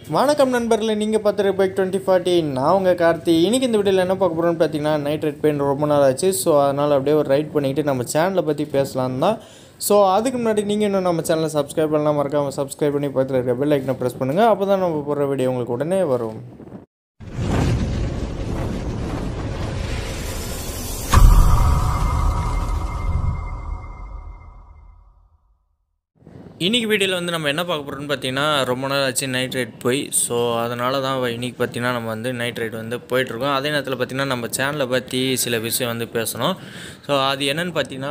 வணக்கம் நண்பர்களே நீங்கள் பார்த்துரு பைக் டுவெண்ட்டி ஃபார்ட்டி நான் உங்கள் கார்த்தி இன்றைக்கி இந்த வீடியோவில் என்ன பார்க்க போகிறோம்னு பார்த்தீங்கன்னா நைட் ரைட் பெயின் ரொம்ப நாள் ஆச்சு ஸோ அதனால் அப்படியே ஒரு ரைட் பண்ணிக்கிட்டு நம்ம சேனலை பற்றி பேசலாம் தான் ஸோ அதுக்கு முன்னாடி நீங்கள் இன்னும் நம்ம சேனலை சப்ஸ்கிரைப் பண்ணலாம் மறக்காமல் சப்ஸ்கிரைப் பண்ணி பக்கத்தில் இருக்க பெல் ஐக்கனை ப்ரெஸ் பண்ணுங்கள் அப்போ தான் நம்ம போடுற வீடியோ உங்களுக்கு உடனே வரும் இன்றைக்கி வீடியோவில் வந்து நம்ம என்ன பார்க்க போகிறோம்னு பார்த்தீங்கன்னா ரொம்ப நாள் ஆச்சு நைட் ரைட் போய் ஸோ அதனால தான் இன்றைக்கி பார்த்தீங்கன்னா நம்ம வந்து நைட் ரைட் வந்து போயிட்டுருக்கோம் அதே நேரத்தில் பார்த்தீங்கன்னா நம்ம சேனலை பற்றி சில விஷயம் வந்து பேசணும் ஸோ அது என்னென்னு பார்த்தீங்கன்னா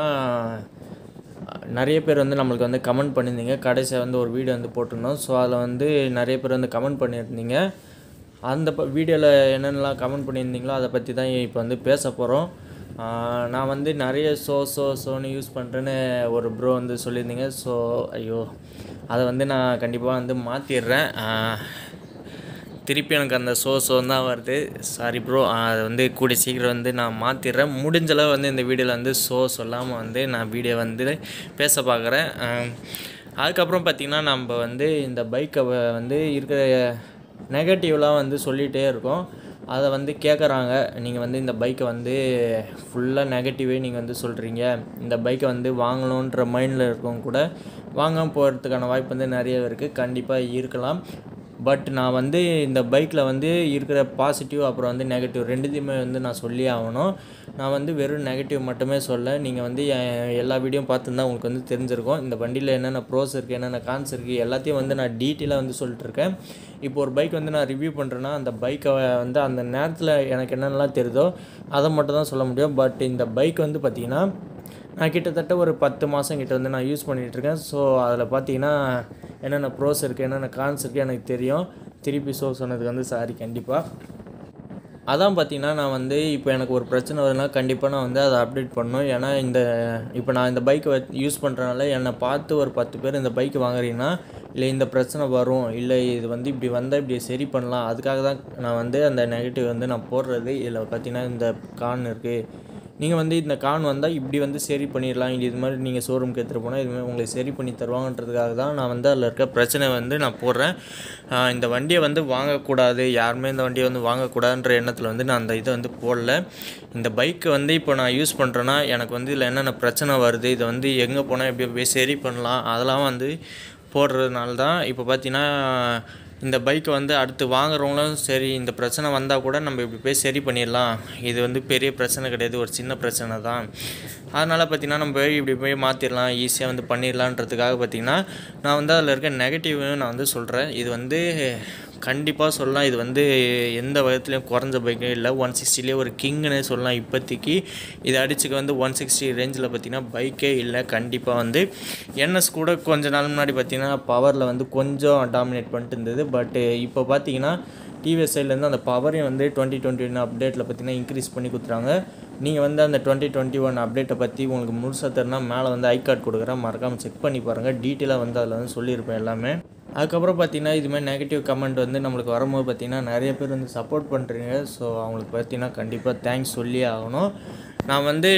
நிறைய பேர் வந்து நம்மளுக்கு வந்து கமெண்ட் பண்ணியிருந்தீங்க கடைசியாக வந்து ஒரு வீடியோ வந்து போட்டிருந்தோம் ஸோ அதில் வந்து நிறைய பேர் வந்து கமெண்ட் பண்ணியிருந்தீங்க அந்த ப வீடியோவில் என்னென்னலாம் கமெண்ட் பண்ணியிருந்தீங்களோ அதை பற்றி தான் இப்போ வந்து பேச போகிறோம் நான் வந்து நிறைய ஷோ ஷோ ஷோன்னு யூஸ் பண்ணுறேன்னு ஒரு ப்ரோ வந்து சொல்லியிருந்தீங்க ஸோ ஐயோ அதை வந்து நான் கண்டிப்பாக வந்து மாற்றிடுறேன் திருப்பி எனக்கு அந்த ஷோ ஷோ தான் வருது சாரி ப்ரோ அதை வந்து கூடிய சீக்கிரம் வந்து நான் மாற்றிடுறேன் முடிஞ்சளவு வந்து இந்த வீடியோவில் வந்து ஷோ சொல்லாமல் வந்து நான் வீடியோ வந்து பேச பார்க்குறேன் அதுக்கப்புறம் பார்த்திங்கன்னா நம்ம வந்து இந்த பைக்கை வந்து இருக்கிற நெகட்டிவ்லாம் வந்து சொல்லிகிட்டே இருக்கோம் அதை வந்து கேட்குறாங்க நீங்கள் வந்து இந்த பைக்கை வந்து ஃபுல்லாக நெகட்டிவே நீங்கள் வந்து சொல்கிறீங்க இந்த பைக்கை வந்து வாங்கணுன்ற மைண்டில் இருக்கவங்க கூட வாங்காமல் போகிறதுக்கான வாய்ப்பு வந்து நிறைய இருக்குது கண்டிப்பாக இருக்கலாம் பட் நான் வந்து இந்த பைக்கில் வந்து இருக்கிற பாசிட்டிவ் அப்புறம் வந்து நெகட்டிவ் ரெண்டுத்தையுமே வந்து நான் சொல்லி ஆகணும் நான் வந்து வெறும் நெகட்டிவ் மட்டுமே சொல்ல நீங்கள் வந்து எல்லா வீடியோவும் பார்த்துருந்தா உங்களுக்கு வந்து தெரிஞ்சிருக்கும் இந்த வண்டியில் என்னென்ன ப்ரோஸ் இருக்குது என்னென்ன கான்ஸ் இருக்குது எல்லாத்தையும் வந்து நான் டீட்டெயிலாக வந்து சொல்லிட்டுருக்கேன் இப்போ ஒரு பைக் வந்து நான் ரிவ்யூ பண்ணுறேன்னா அந்த பைக்கை வந்து அந்த நேரத்தில் எனக்கு என்னென்னலாம் தெரியுதோ அதை மட்டும் தான் சொல்ல முடியும் பட் இந்த பைக் வந்து பார்த்திங்கன்னா நான் கிட்டத்தட்ட ஒரு பத்து மாதம் கிட்ட வந்து நான் யூஸ் பண்ணிகிட்ருக்கேன் ஸோ அதில் பார்த்தீங்கன்னா என்னென்ன ப்ரோஸ் இருக்குது என்னென்ன கான்ஸ் இருக்குது எனக்கு தெரியும் திருப்பி ஷோ சொன்னதுக்கு வந்து சாரி கண்டிப்பாக அதான் பார்த்தீங்கன்னா நான் வந்து இப்போ எனக்கு ஒரு பிரச்சனை வருதுன்னா கண்டிப்பாக நான் வந்து அதை அப்டேட் பண்ணணும் ஏன்னா இந்த இப்போ நான் இந்த பைக்கை யூஸ் பண்ணுறனால என்னை பார்த்து ஒரு பத்து பேர் இந்த பைக் வாங்குறீங்கன்னா இல்லை இந்த பிரச்சனை வரும் இல்லை இது வந்து இப்படி வந்தால் இப்படி சரி பண்ணலாம் அதுக்காக தான் நான் வந்து அந்த நெகட்டிவ் வந்து நான் போடுறது இதில் பார்த்தீங்கன்னா இந்த கான் இருக்குது நீங்கள் வந்து இந்த கான் வந்தால் இப்படி வந்து சரி பண்ணிடலாம் இல்லை இது மாதிரி நீங்கள் ஷோரூம்க்கு எடுத்துகிட்டு போனால் இது மாதிரி உங்களுக்கு சரி பண்ணி தருவாங்கன்றதுக்காக தான் நான் வந்து அதில் இருக்க பிரச்சனை வந்து நான் போடுறேன் இந்த வண்டியை வந்து வாங்கக்கூடாது யாருமே இந்த வண்டியை வந்து வாங்கக்கூடாதுன்ற எண்ணத்தில் வந்து நான் அந்த இதை வந்து போடல இந்த பைக்கை வந்து இப்போ நான் யூஸ் பண்ணுறேன்னா எனக்கு வந்து இதில் என்னென்ன பிரச்சனை வருது இதை வந்து எங்கே போனால் எப்படி போய் சரி பண்ணலாம் அதெல்லாம் வந்து போடுறதுனால தான் இப்போ பார்த்தீங்கன்னா இந்த பைக்கை வந்து அடுத்து வாங்குறவங்களும் சரி இந்த பிரச்சனை வந்தால் கூட நம்ம இப்படி போய் சரி பண்ணிடலாம் இது வந்து பெரிய பிரச்சனை கிடையாது ஒரு சின்ன பிரச்சனை தான் அதனால் பார்த்திங்கன்னா நம்ம போய் இப்படி போய் மாற்றிடலாம் ஈஸியாக வந்து பண்ணிடலான்றதுக்காக பார்த்திங்கன்னா நான் வந்து அதில் இருக்க நெகட்டிவும் நான் வந்து சொல்கிறேன் இது வந்து கண்டிப்பாக சொல்லலாம் இது வந்து எந்த விதத்துலையும் குறைஞ்ச பைக்கும் இல்லை ஒன் சிக்ஸ்டிலே ஒரு கிங்குன்னே சொல்லலாம் இப்போதைக்கு இது அடிச்சுக்க வந்து ஒன் சிக்ஸ்டி ரேஞ்சில் பார்த்திங்கன்னா பைக்கே இல்லை கண்டிப்பாக வந்து என்எஸ் கூட கொஞ்ச நாள் முன்னாடி பார்த்திங்கன்னா பவரில் வந்து கொஞ்சம் டாமினேட் பண்ணிட்டு இருந்தது பட்டு இப்போ பார்த்தீங்கன்னா டிவிஎஸ் சைட்லேருந்து அந்த பவரையும் வந்து டுவெண்ட்டி டுவெண்ட்டி ஒன் அப்டேட்டில் பார்த்தீங்கன்னா இன்க்ரீஸ் பண்ணி கொடுத்துறாங்க நீங்கள் வந்து அந்த டுவெண்ட்டி டுவெண்ட்டி ஒன் அப்டேட்டை பற்றி உங்களுக்கு முழுசாக தெரினா மேலே வந்து ஐ கார்டு கொடுக்குறேன் மறக்காமல் செக் பண்ணி பாருங்கள் டீட்டெயிலாக வந்து அதில் வந்து சொல்லியிருப்பேன் எல்லாமே அதுக்கப்புறம் பார்த்தீங்கன்னா இதுமாதிரி நெகட்டிவ் கமெண்ட் வந்து நம்மளுக்கு வரும்போது பார்த்திங்கன்னா நிறைய பேர் வந்து சப்போர்ட் பண்ணுறீங்க ஸோ அவங்களுக்கு பார்த்தீங்கன்னா கண்டிப்பாக தேங்க்ஸ் சொல்லி ஆகணும் நான் வந்து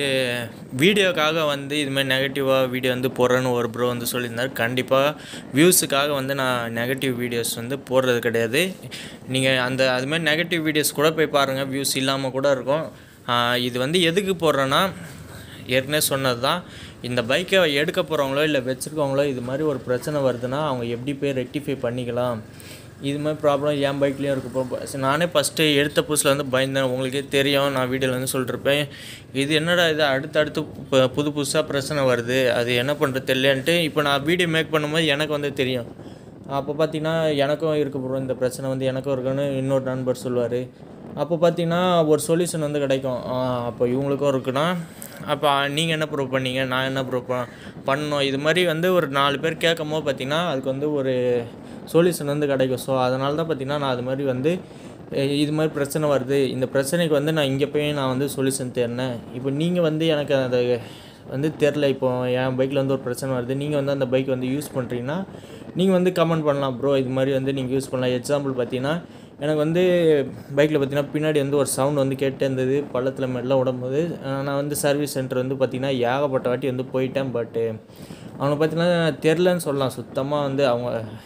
வீடியோக்காக வந்து இதுமாதிரி நெகட்டிவாக வீடியோ வந்து போடுறேன்னு ஒரு ப்ரோ வந்து சொல்லியிருந்தார் கண்டிப்பாக வியூஸுக்காக வந்து நான் நெகட்டிவ் வீடியோஸ் வந்து போடுறது கிடையாது நீங்கள் அந்த அதுமாதிரி நெகட்டிவ் வீடியோஸ் கூட போய் பாருங்கள் வியூஸ் இல்லாமல் கூட இருக்கும் இது வந்து எதுக்கு போடுறேன்னா ஏற்கனவே சொன்னது தான் இந்த பைக்கை எடுக்க போகிறவங்களோ இல்லை வச்சுருக்கவங்களோ இது மாதிரி ஒரு பிரச்சனை வருதுன்னா அவங்க எப்படி போய் ரெக்டிஃபை பண்ணிக்கலாம் இது மாதிரி ப்ராப்ளம் என் பைக்லேயும் இருக்கு நானே ஃபஸ்ட்டு எடுத்த புதுசில் வந்து பயந்தேன் உங்களுக்கே தெரியும் நான் வீடியோவில் வந்து சொல்லிருப்பேன் இது என்னடா இது அடுத்தடுத்து இப்போ புது புதுசாக பிரச்சனை வருது அது என்ன பண்ணுறது தெரியலன்ட்டு இப்போ நான் வீடியோ மேக் பண்ணும்போது எனக்கு வந்து தெரியும் அப்போ பார்த்தீங்கன்னா எனக்கும் இருக்க போகிறோம் இந்த பிரச்சனை வந்து எனக்கும் இருக்குன்னு இன்னொரு நண்பர் சொல்லுவார் அப்போ பார்த்தீங்கன்னா ஒரு சொல்யூஷன் வந்து கிடைக்கும் அப்போ இவங்களுக்கும் இருக்குன்னா அப்போ நீங்கள் என்ன ப்ரூவ் பண்ணீங்க நான் என்ன ப்ரூவ் ப பண்ணோம் இது மாதிரி வந்து ஒரு நாலு பேர் கேட்கும் போது பார்த்திங்கன்னா அதுக்கு வந்து ஒரு சொல்யூஷன் வந்து கிடைக்கும் ஸோ அதனால தான் பார்த்திங்கன்னா நான் அது மாதிரி வந்து இது மாதிரி பிரச்சனை வருது இந்த பிரச்சனைக்கு வந்து நான் இங்கே போய் நான் வந்து சொல்யூஷன் தேடினேன் இப்போ நீங்கள் வந்து எனக்கு அதை வந்து தெரில இப்போ என் பைக்கில் வந்து ஒரு பிரச்சனை வருது நீங்கள் வந்து அந்த பைக் வந்து யூஸ் பண்ணுறீங்கன்னா நீங்கள் வந்து கமெண்ட் பண்ணலாம் ப்ரோ இது மாதிரி வந்து நீங்கள் யூஸ் பண்ணலாம் எக்ஸாம்பிள் பார்த்தீங்கன்னா எனக்கு வந்து பைக்கில் பார்த்தீங்கன்னா பின்னாடி வந்து ஒரு சவுண்ட் வந்து கேட்டே இருந்தது பள்ளத்தில் மெல்ல விடும்போது நான் வந்து சர்வீஸ் சென்டர் வந்து பார்த்திங்கன்னா ஏகப்பட்ட வாட்டி வந்து போயிட்டேன் பட்டு அவனை பார்த்தீங்கன்னா தெரிலன்னு சொல்லலாம் சுத்தமாக வந்து அவங்க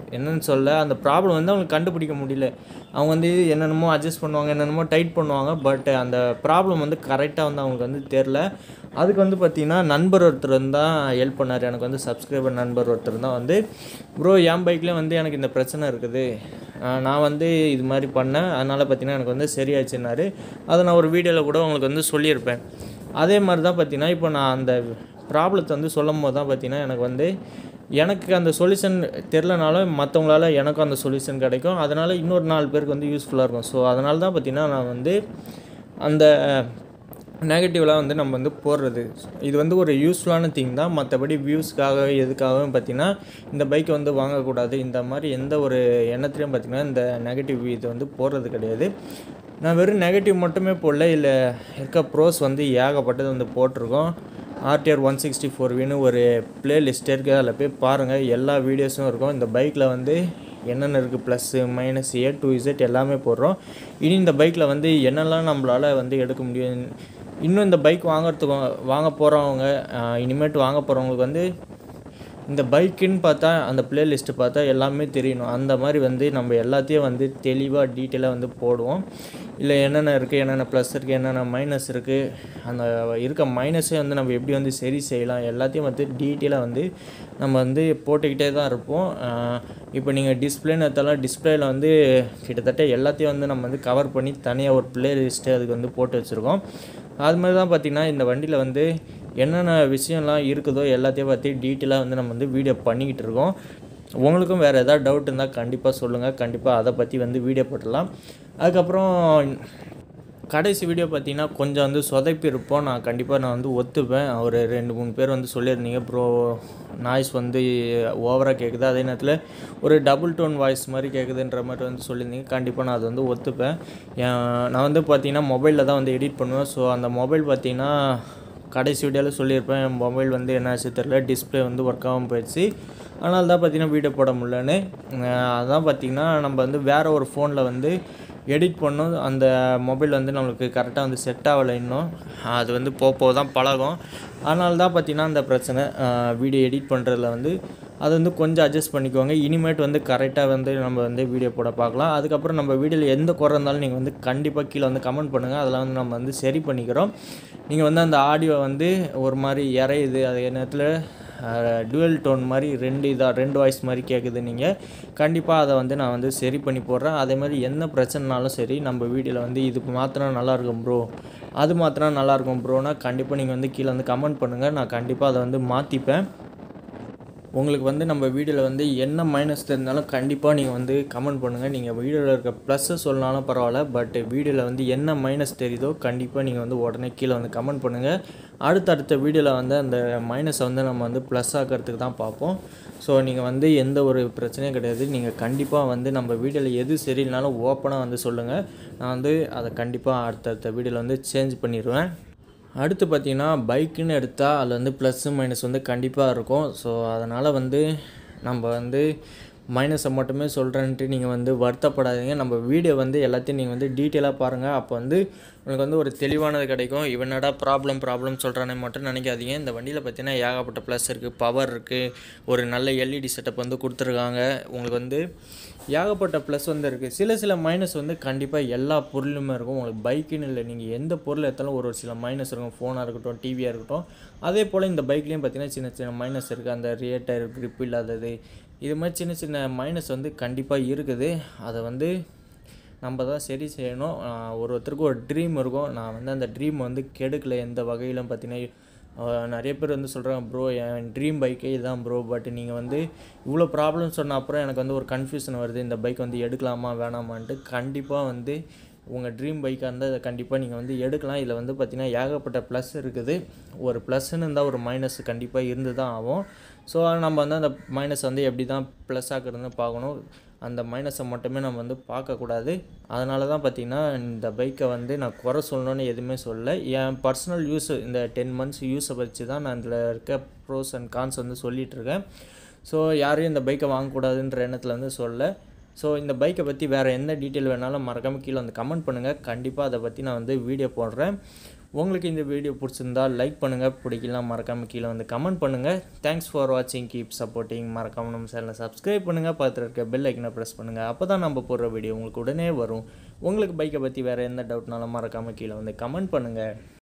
என்னன்னு சொல்ல அந்த ப்ராப்ளம் வந்து அவங்களுக்கு கண்டுபிடிக்க முடியல அவங்க வந்து என்னென்னமோ அட்ஜஸ்ட் பண்ணுவாங்க என்னென்னமோ டைட் பண்ணுவாங்க பட் அந்த ப்ராப்ளம் வந்து கரெக்டாக வந்து அவங்களுக்கு வந்து தெரில அதுக்கு வந்து பார்த்திங்கன்னா நண்பர் ஒருத்தர் தான் ஹெல்ப் பண்ணார் எனக்கு வந்து சப்ஸ்கிரைபர் நண்பர் ஒருத்தர் தான் வந்து ப்ரோ என் பைக்லேயே வந்து எனக்கு இந்த பிரச்சனை இருக்குது ஆஹ் நான் வந்து இது மாதிரி பண்ணேன் அதனால் பார்த்தீங்கன்னா எனக்கு வந்து சரியாச்சுன்னாரு அதை நான் ஒரு வீடியோவில் கூட உங்களுக்கு வந்து சொல்லியிருப்பேன் அதே மாதிரி தான் பார்த்தீங்கன்னா இப்போ நான் அந்த ப்ராப்ளத்தை வந்து சொல்லும் போது தான் பார்த்தீங்கன்னா எனக்கு வந்து எனக்கு அந்த சொல்யூஷன் தெரிலனாலும் மற்றவங்களால எனக்கும் அந்த சொல்யூஷன் கிடைக்கும் அதனால் இன்னொரு நாலு பேருக்கு வந்து யூஸ்ஃபுல்லாக இருக்கும் ஸோ அதனால தான் பார்த்தீங்கன்னா நான் வந்து அந்த நெகட்டிவ்லாம் வந்து நம்ம வந்து போடுறது இது வந்து ஒரு யூஸ்ஃபுல்லான திங் தான் மற்றபடி வியூஸ்க்காக எதுக்காகவும் பார்த்தீங்கன்னா இந்த பைக்கை வந்து வாங்கக்கூடாது இந்த மாதிரி எந்த ஒரு எண்ணத்துலையும் பார்த்தீங்கன்னா இந்த நெகட்டிவ் இது வந்து போடுறது கிடையாது நான் வெறும் நெகட்டிவ் மட்டுமே போடல இல்லை இருக்க ப்ரோஸ் வந்து ஏகப்பட்டது வந்து போட்டிருக்கோம் ஆர்டிஆர் ஒன் சிக்ஸ்டி ஃபோர் வின்னு ஒரு பிளேலிஸ்ட் இருக்குது அதில் போய் பாருங்கள் எல்லா வீடியோஸும் இருக்கும் இந்த பைக்கில் வந்து என்னென்ன இருக்குது plus minus A to Z எல்லாமே போடுறோம் இனி இந்த பைக்கில் வந்து என்னெல்லாம் நம்மளால் வந்து எடுக்க முடியும் இன்னும் இந்த பைக் வாங்குறதுக்கு வாங்க போகிறவங்க இனிமேட்டு வாங்க போகிறவங்களுக்கு வந்து இந்த பைக்குன்னு பார்த்தா அந்த பிளேலிஸ்ட்டு பார்த்தா எல்லாமே தெரியணும் அந்த மாதிரி வந்து நம்ம எல்லாத்தையும் வந்து தெளிவாக டீட்டெயிலாக வந்து போடுவோம் இல்லை என்னென்ன இருக்குது என்னென்ன ப்ளஸ் இருக்குது என்னென்ன மைனஸ் இருக்குது அந்த இருக்க மைனஸே வந்து நம்ம எப்படி வந்து சரி செய்யலாம் எல்லாத்தையும் வந்து டீட்டெயிலாக வந்து நம்ம வந்து போட்டுக்கிட்டே தான் இருப்போம் இப்போ நீங்கள் டிஸ்பிளேன்னு எடுத்தாலும் டிஸ்பிளேயில் வந்து கிட்டத்தட்ட எல்லாத்தையும் வந்து நம்ம வந்து கவர் பண்ணி தனியாக ஒரு பிளேலிஸ்ட்டு அதுக்கு வந்து போட்டு வச்சுருக்கோம் அது மாதிரி தான் பார்த்திங்கன்னா இந்த வண்டியில் வந்து என்னென்ன விஷயம்லாம் இருக்குதோ எல்லாத்தையும் பற்றி டீட்டெயிலாக வந்து நம்ம வந்து வீடியோ பண்ணிக்கிட்டு இருக்கோம் உங்களுக்கும் வேறு எதாவது டவுட் இருந்தால் கண்டிப்பாக சொல்லுங்கள் கண்டிப்பாக அதை பற்றி வந்து வீடியோ போட்டுடலாம் அதுக்கப்புறம் கடைசி வீடியோ பார்த்தீங்கன்னா கொஞ்சம் வந்து சொதப்பி இருப்போம் நான் கண்டிப்பாக நான் வந்து ஒத்துப்பேன் ஒரு ரெண்டு மூணு பேர் வந்து சொல்லியிருந்தீங்க ப்ரோ நாய்ஸ் வந்து ஓவராக கேட்குது அதே நேரத்தில் ஒரு டபுள் டோன் வாய்ஸ் மாதிரி கேட்குதுன்ற மாதிரி வந்து சொல்லியிருந்தீங்க கண்டிப்பாக நான் அதை வந்து ஒத்துப்பேன் ஏன் நான் வந்து பார்த்தீங்கன்னா மொபைலில் தான் வந்து எடிட் பண்ணுவேன் ஸோ அந்த மொபைல் பார்த்தீங்கன்னா கடைசி வீடியோவில் சொல்லியிருப்பேன் என் மொபைல் வந்து என்ன ஆச்சு தெரில டிஸ்பிளே வந்து ஒர்க் ஆகாமல் போயிடுச்சு அதனால தான் பார்த்தீங்கன்னா வீடியோ போட முடியலன்னு அஹ் அதான் பார்த்தீங்கன்னா நம்ம வந்து வேறு ஒரு ஃபோனில் வந்து எடிட் பண்ணோம் அந்த மொபைல் வந்து நம்மளுக்கு கரெக்டாக வந்து செட் ஆகலை இன்னும் அது வந்து போக போக தான் பழகும் அதனால தான் பார்த்தீங்கன்னா அந்த பிரச்சனை வீடியோ எடிட் பண்ணுறதுல வந்து அது வந்து கொஞ்சம் அட்ஜஸ்ட் பண்ணிக்கோங்க இனிமேட் வந்து கரெக்டாக வந்து நம்ம வந்து வீடியோ போட பார்க்கலாம் அதுக்கப்புறம் நம்ம வீடியோவில் எந்த குறை இருந்தாலும் நீங்கள் வந்து கண்டிப்பாக கீழே வந்து கமெண்ட் பண்ணுங்கள் அதெல்லாம் வந்து நம்ம வந்து சரி பண்ணிக்கிறோம் நீங்கள் வந்து அந்த ஆடியோ வந்து ஒரு மாதிரி இறையுது அதே நேரத்தில் டுவெல் டோன் மாதிரி ரெண்டு இதாக ரெண்டு வாய்ஸ் மாதிரி கேட்குது நீங்கள் கண்டிப்பாக அதை வந்து நான் வந்து சரி பண்ணி போடுறேன் அதே மாதிரி என்ன பிரச்சனைனாலும் சரி நம்ம வீடியோவில் வந்து இது மாத்தினா நல்லாயிருக்கும் ப்ரோ அது மாத்தினா நல்லாயிருக்கும் ப்ரோனா கண்டிப்பாக நீங்கள் வந்து கீழே வந்து கமெண்ட் பண்ணுங்கள் நான் கண்டிப்பாக அதை வந்து மாற்றிப்பேன் உங்களுக்கு வந்து நம்ம வீடியோவில் வந்து என்ன மைனஸ் தெரிந்தாலும் கண்டிப்பாக நீங்கள் வந்து கமெண்ட் பண்ணுங்கள் நீங்கள் வீடியோவில் இருக்க ப்ளஸ்ஸை சொல்லனாலும் பரவாயில்ல பட் வீடியோவில் வந்து என்ன மைனஸ் தெரியுதோ கண்டிப்பாக நீங்கள் வந்து உடனே கீழே வந்து கமெண்ட் பண்ணுங்கள் அடுத்தடுத்த வீடியோவில் வந்து அந்த மைனஸை வந்து நம்ம வந்து ப்ளஸ் ஆக்கிறதுக்கு தான் பார்ப்போம் ஸோ நீங்கள் வந்து எந்த ஒரு பிரச்சனையும் கிடையாது நீங்கள் கண்டிப்பாக வந்து நம்ம வீடியோவில் எது சரியில்லைனாலும் ஓப்பனாக வந்து சொல்லுங்கள் நான் வந்து அதை கண்டிப்பாக அடுத்தடுத்த வீடியோவில் வந்து சேஞ்ச் பண்ணிடுவேன் அடுத்து பார்த்தீங்கன்னா பைக்குன்னு எடுத்தால் அதில் வந்து ப்ளஸ்ஸு மைனஸ் வந்து கண்டிப்பாக இருக்கும் ஸோ அதனால் வந்து நம்ம வந்து மைனஸை மட்டுமே சொல்கிறேன்ட்டு நீங்கள் வந்து வருத்தப்படாதீங்க நம்ம வீடியோ வந்து எல்லாத்தையும் நீங்கள் வந்து டீட்டெயிலாக பாருங்கள் அப்போ வந்து உங்களுக்கு வந்து ஒரு தெளிவானது கிடைக்கும் இவனடா ப்ராப்ளம் ப்ராப்ளம் சொல்கிறானே மட்டும் நினைக்காதீங்க இந்த வண்டியில் பார்த்தீங்கன்னா ஏகப்பட்ட ப்ளஸ் இருக்குது பவர் இருக்குது ஒரு நல்ல எல்இடி செட்டப் வந்து கொடுத்துருக்காங்க உங்களுக்கு வந்து ஏகப்பட்ட ப்ளஸ் வந்து இருக்குது சில சில மைனஸ் வந்து கண்டிப்பாக எல்லா பொருளுமே இருக்கும் உங்களுக்கு பைக்குன்னு இல்லை நீங்கள் எந்த பொருள் எடுத்தாலும் ஒரு ஒரு சில மைனஸ் இருக்கும் ஃபோனாக இருக்கட்டும் டிவியாக இருக்கட்டும் அதே போல் இந்த பைக்லேயும் பார்த்தீங்கன்னா சின்ன சின்ன மைனஸ் இருக்குது அந்த ரியர் டயர் grip இல்லாதது இது மாதிரி சின்ன சின்ன மைனஸ் வந்து கண்டிப்பாக இருக்குது அதை வந்து நம்ம தான் சரி செய்யணும் ஆஹ் ஒரு ஒருத்தருக்கு ஒரு ட்ரீம் இருக்கும் நான் வந்து அந்த ட்ரீம் வந்து கெடுக்கல எந்த வகையிலும் பார்த்தீங்கன்னா ஆஹ் நிறைய பேர் வந்து சொல்கிறாங்க ப்ரோ என் ட்ரீம் பைக்கே இதுதான் ப்ரோ பட் நீங்கள் வந்து இவ்வளோ ப்ராப்ளம் சொன்ன அப்புறம் எனக்கு வந்து ஒரு கன்ஃபியூஷன் வருது இந்த பைக் வந்து எடுக்கலாமா வேணாமான்ட்டு கண்டிப்பாக வந்து உங்கள் ட்ரீம் பைக்காக இருந்தால் இதை கண்டிப்பாக நீங்கள் வந்து எடுக்கலாம் இதில் வந்து பார்த்தீங்கன்னா ஏகப்பட்ட ப்ளஸ் இருக்குது ஒரு ப்ளஸ்ன்னு இருந்தால் ஒரு மைனஸ் கண்டிப்பாக இருந்து தான் ஆகும் ஸோ நம்ம வந்து அந்த மைனஸ் வந்து எப்படி தான் ப்ளஸ் ஆக்குறதுன்னு பார்க்கணும் அந்த மைனஸை மட்டுமே நம்ம வந்து பார்க்கக்கூடாது அதனால தான் பார்த்தீங்கன்னா இந்த பைக்கை வந்து நான் குறை சொல்லணும்னு எதுவுமே சொல்லலை என் பர்சனல் யூஸ் இந்த டென் மந்த்ஸ் யூஸை வச்சு தான் நான் இதில் இருக்க ப்ரோஸ் அண்ட் கான்ஸ் வந்து சொல்லிகிட்டு இருக்கேன் ஸோ யாரையும் இந்த பைக்கை வாங்கக்கூடாதுன்ற எண்ணத்தில் வந்து சொல்ல ஸோ இந்த பைக்கை பற்றி வேறு எந்த டீட்டெயில் வேணாலும் மறக்காமல் கீழே வந்து கமெண்ட் பண்ணுங்கள் கண்டிப்பாக அதை பற்றி நான் வந்து வீடியோ போடுறேன் உங்களுக்கு இந்த வீடியோ பிடிச்சிருந்தா லைக் பண்ணுங்கள் பிடிக்கலாம் மறக்காமல் கீழே வந்து கமெண்ட் பண்ணுங்கள் தேங்க்ஸ் ஃபார் வாட்சிங் கீப் சப்போர்ட்டிங் மறக்காமல் நம்ம சேனலை சப்ஸ்கிரைப் பண்ணுங்கள் பார்த்துட்டு இருக்க பெல் ஐக்கனை ப்ரெஸ் பண்ணுங்கள் அப்போ தான் நம்ம போடுற வீடியோ உங்களுக்கு உடனே வரும் உங்களுக்கு பைக்கை பற்றி வேறு எந்த டவுட்னாலும் மறக்காமல் கீழே வந்து கமெண்ட் பண்ணுங்கள்